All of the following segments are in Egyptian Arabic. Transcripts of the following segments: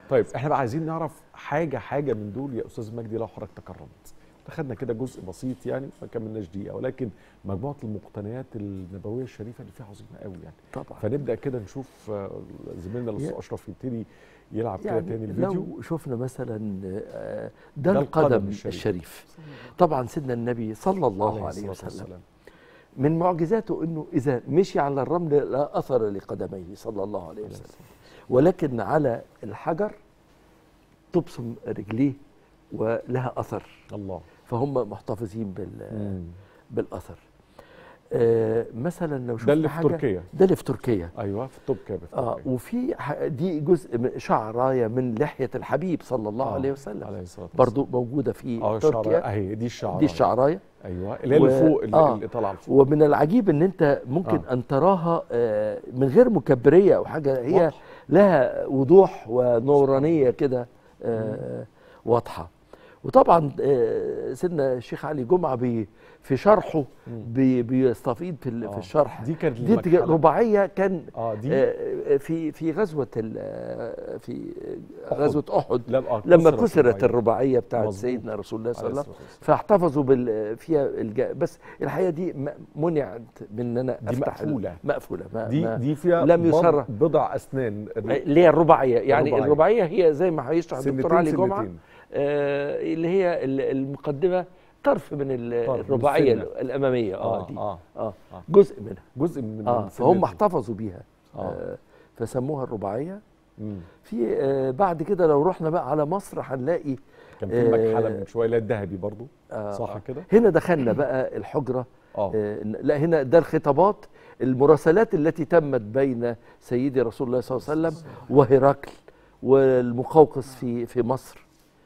طيب احنا بقى عايزين نعرف حاجه حاجه من دول يا استاذ مجدي لو حضرتك تكرمت خدنا كده جزء بسيط يعني ما كملناش دقيقه ولكن مجموعه المقتنيات النبويه الشريفه اللي فيها عظيمه قوي يعني طبعا فنبدا كده نشوف آه، زميلنا الاستاذ يا- اشرف يبتدي يلعب كده يعني تاني الفيديو لو شفنا مثلا آه، ده, ده القدم القدم الشريف. الشريف, طبعا سيدنا النبي صلى الله عليه الصلاة وسلم والسلام. من معجزاته انه اذا مشي على الرمل لا اثر لقدميه صلى الله عليه وسلم ولكن على الحجر تبصم رجليه ولها اثر الله فهم محتفظين بال مم. بالاثر آه مثلا لو شفنا ده اللي في حاجه تركيا ده اللي في تركيا ايوه في توبكا في اه تركيا. وفي ح- دي جزء من شعرايه من لحيه الحبيب صلى الله آه، عليه وسلم عليه الصلاه والسلام برضو موجوده في اه تركيا الشعرايه اهي دي الشعرايه دي الشعرايه ايوه اللي هي و- اللي فوق اللي, آه. اللي طالعه لفوق ومن العجيب ان انت ممكن آه. ان تراها آه، من غير مكبريه او حاجه هي واضح. لها وضوح ونورانيه كده آه، واضحه وطبعا آه، سيدنا الشيخ علي جمعه بي في شرحه مم. بي بيستفيض في, ال- آه. في الشرح دي كانت دي المرحلة. رباعيه كان اه دي آه، في في غزوه ال- آه، في أحد. غزوه احد لما لما كسرت كسرت الرباعية. الرباعيه بتاعت مظبوط. سيدنا رسول الله صلى عليه الله عليه الصلاة وسلم فاحتفظوا بال فيها الج... بس الحقيقه دي م- منعت من ان انا دي افتح ال- مقفولة. مقفوله ما دي ما دي فيها لم بض- يسرع. بضع اسنان اللي هي الرباعيه يعني الرباعية. الرباعيه هي زي ما هيشرح الدكتور سنتين علي جمعه سنتين. آه اللي هي ال- المقدمه طرف من ال- طرف من الرباعيه السنة. الاماميه اه, اه دي اه اه آه. جزء منها جزء من اه من فهم سنتين. احتفظوا بيها آه. آه فسموها الرباعيه مم. في آه بعد كده لو رحنا بقى على مصر هنلاقي كان في آه، مكحله من شويه اللي هي الذهبي برضو آه صح آه. كده هنا دخلنا بقى الحجره اه آه، لا هنا ده الخطابات المراسلات التي تمت بين سيدي رسول الله صلى الله عليه وسلم وهرقل والمقوقس في في مصر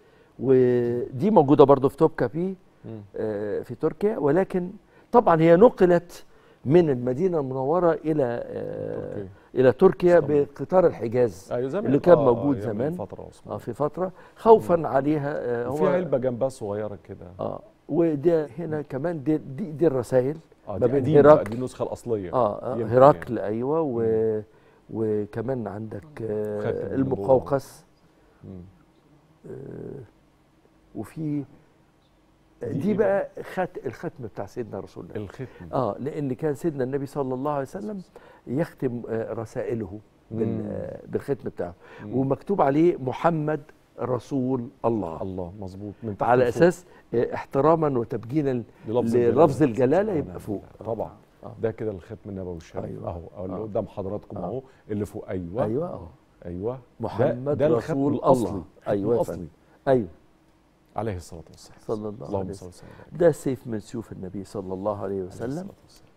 ودي موجوده برضو في توبكابي مم. آه، في تركيا ولكن طبعا هي نقلت من المدينه المنوره الى آه، تركيا. الى تركيا اسطنبول. بقطار الحجاز ايوه زمان اللي كان آه، موجود أيام زمان. فتره عثمان آه، في فتره خوفا عليها آه، وفي هو علبه جنبها صغيره كده اه وده هنا كمان دي دي, دي الرسائل اه ما دي بين قديمة بقى، هرقل. دي النسخه الاصليه اه, آه يمكن هرقل ايوه و وكمان عندك آه خاتم المقوقس مم. آه وفي دي دي إيه بقى خت الختم بتاع سيدنا رسول الله الختم اه لان كان سيدنا النبي صلى الله عليه وسلم يختم آه رسائله بال مم. آه بالختم بتاعه مم. ومكتوب عليه محمد رسول الله الله مظبوط من تحت على لفوق. اساس آه احتراما وتبجيلا للفظ للفظ الجلالة. الجلاله يبقى سبحان فوق الله. طبعا آه. ده كده الختم النبوي الشريف أيوة. اهو أهو اللي آه. قدام حضراتكم آه. اهو اللي فوق ايوه ايوه اه ايوه محمد ده, ده الختم رسول الاصلي الله. الختم أيوة يا الاصلي فندم. ايوه عليه الصلاه والسلام صلى الله عليه اللهم وسلم صل وسلم وبارك ده سيف من سيوف النبي صلى الله عليه عليه وسلم الصلاة والسلام.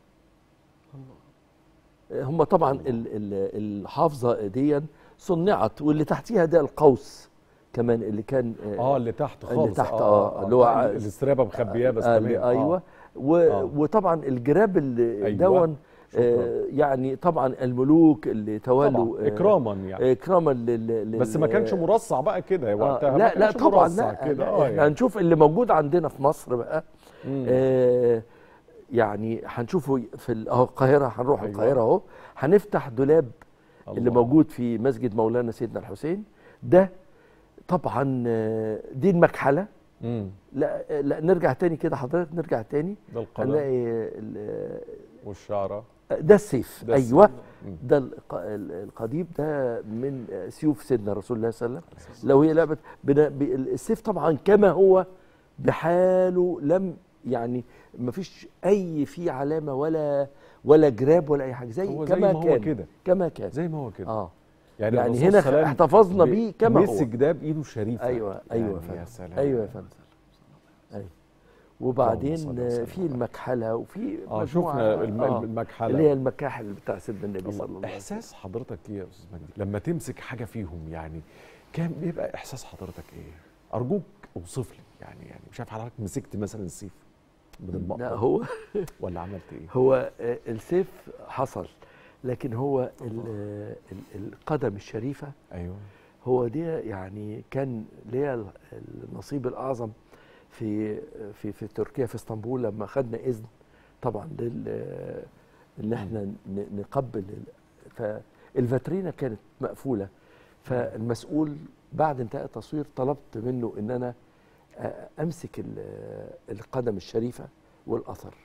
هم طبعا ال- ال- الحافظه دي صنعت واللي تحتيها ده القوس كمان اللي كان اه اللي تحت اللي خالص تحت، آه، اللي هو ده ع- الاسترابه مخبياه بس آه، تمام ايوه آه. و آه. وطبعا الجراب اللي أيوة. دون شكراً. آه يعني طبعا الملوك اللي تولوا طبعا آه، اكراما يعني اكراما لل لل- بس ما كانش مرصع بقى كده آه وقتها ما لا لا كانش طبعا مرصع لا, كده لا اه احنا يعني. هنشوف اللي موجود عندنا في مصر بقى مم. آه يعني هنشوفه في ال- اهو القاهره هنروح أيوة. القاهره اهو هنفتح دولاب اللي الله. موجود في مسجد مولانا سيدنا الحسين ده طبعا آه، دي المكحله مم. لا لا نرجع تاني كده حضرتك نرجع تاني ده القلم هنلاقي ال- والشعره ده السيف ده ايوه السيف. مم. ده الق- ال- القضيب ده من آه، سيوف سيدنا رسول الله صلى الله عليه وسلم لو هي لعبه بنا- ب- السيف طبعا كما هو بحاله لم يعني ما فيش اي فيه علامه ولا ولا جراب ولا اي حاجه زي هو زي كما ما هو كان كده كما كان زي ما هو كده اه يعني, يعني الرسول هنا صلى الله عليه وسلم احتفظنا ب- بيه كما هو. مسك ده بايده الشريفه ايوه ايوه يا يعني فندم يا سلام ايوه يا فندم ايوه اللهم وبعدين صل آه، وسلم في على المكحله وفي اه مجموعة- شفنا الم- آه المكحله اللي هي المكاحل بتاع سيدنا النبي صلى الله الله. عليه وسلم احساس حضرتك ايه يا استاذ مجدي لما تمسك حاجه فيهم يعني كان بيبقى احساس حضرتك ايه ارجوك اوصف لي يعني يعني مش عارف حضرتك مسكت مثلا السيف من لا المقطع هو ولا عملت ايه هو آه، السيف حصل لكن هو ال- ال- القدم الشريفه ايوه هو دي يعني كان ليا النصيب الاعظم في في في تركيا في اسطنبول لما خدنا اذن طبعا لل ان احنا ن- نقبل ال- فالفاترينا كانت مقفوله فالمسؤول بعد انتهاء التصوير طلبت منه ان انا آه، امسك ال- القدم الشريفه والاثر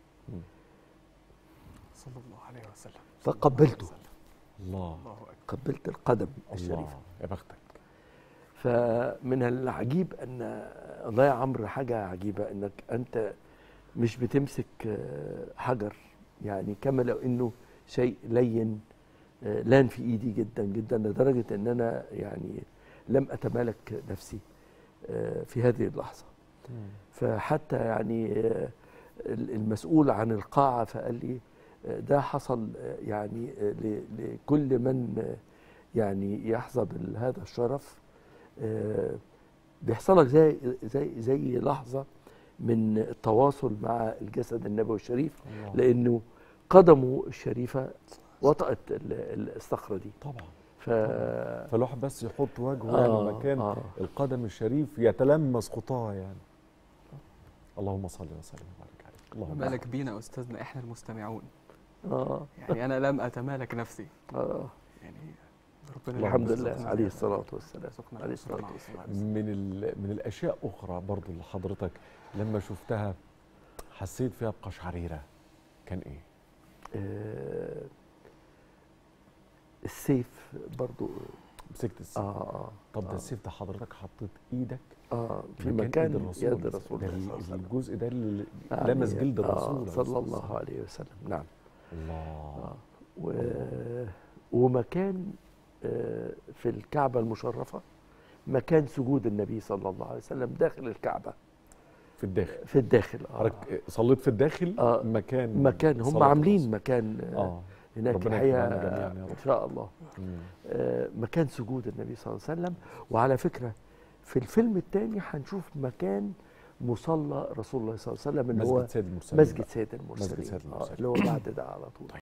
صلى الله عليه وسلم فقبلته الله الله اكبر قبلت القدم الشريفه الله يا بختك فمن العجيب ان الله يا عمرو حاجه عجيبه انك انت مش بتمسك آه، حجر يعني كما لو انه شيء لين آه، لان في ايدي جدا جدا لدرجه ان انا يعني لم اتمالك نفسي آه، في هذه اللحظه فحتى يعني آه، المسؤول عن القاعه فقال لي آه، ده حصل آه، يعني آه، ل- لكل من آه، يعني يحظى بهذا الشرف آه، بيحصل لك زي زي زي لحظه من التواصل مع الجسد النبوي الشريف الله. لانه قدمه الشريفه وطأت ال- الصخره دي طبعا ف فالواحد بس يحط وجهه آه، يعني مكان آه. القدم الشريف يتلمس خطاه يعني اللهم صل وسلم وبارك عليك اللهم مالك بينا استاذنا احنا المستمعون اه يعني انا لم اتمالك نفسي اه يعني ربنا اللهم الحمد صل لله يرزقنا عليه زيادة. الصلاه والسلام يرزقنا عليه الأسرة الصلاه مع والسلام الصلاة. من ال- من الاشياء اخرى برضو اللي حضرتك لما شفتها حسيت فيها بقشعريره كان ايه آه السيف برضو مسكت السيف اه اه طب ده آه. السيف ده حضرتك حطيت ايدك اه في إيد مكان الرسول يد الرسول ده صلى الله عليه وسلم الجزء ده اللي يعني لمس جلد آه، الرسول عليه صلى الصلاة الله والسلام. عليه وسلم نعم الله آه. و... ومكان آه، في الكعبة المشرفة مكان سجود النبي صلى الله عليه وسلم داخل الكعبة في الداخل في الداخل آه. حضرتك صليت في الداخل آه. مكان مكان هم صلاة عاملين الرسول. مكان آه. اه هناك ربنا الحقيقة يكرمنا جميعاً يا رب. إن شاء الله مم. آه، مكان سجود النبي صلى الله عليه وسلم وعلى فكرة في الفيلم الثاني هنشوف مكان مصلى رسول الله صلى الله عليه وسلم اللي هو مسجد سيد المرسلين مسجد بقى. سيد المرسلين مسجد سيد آه، المرسلين. اللي هو بعد ده على طول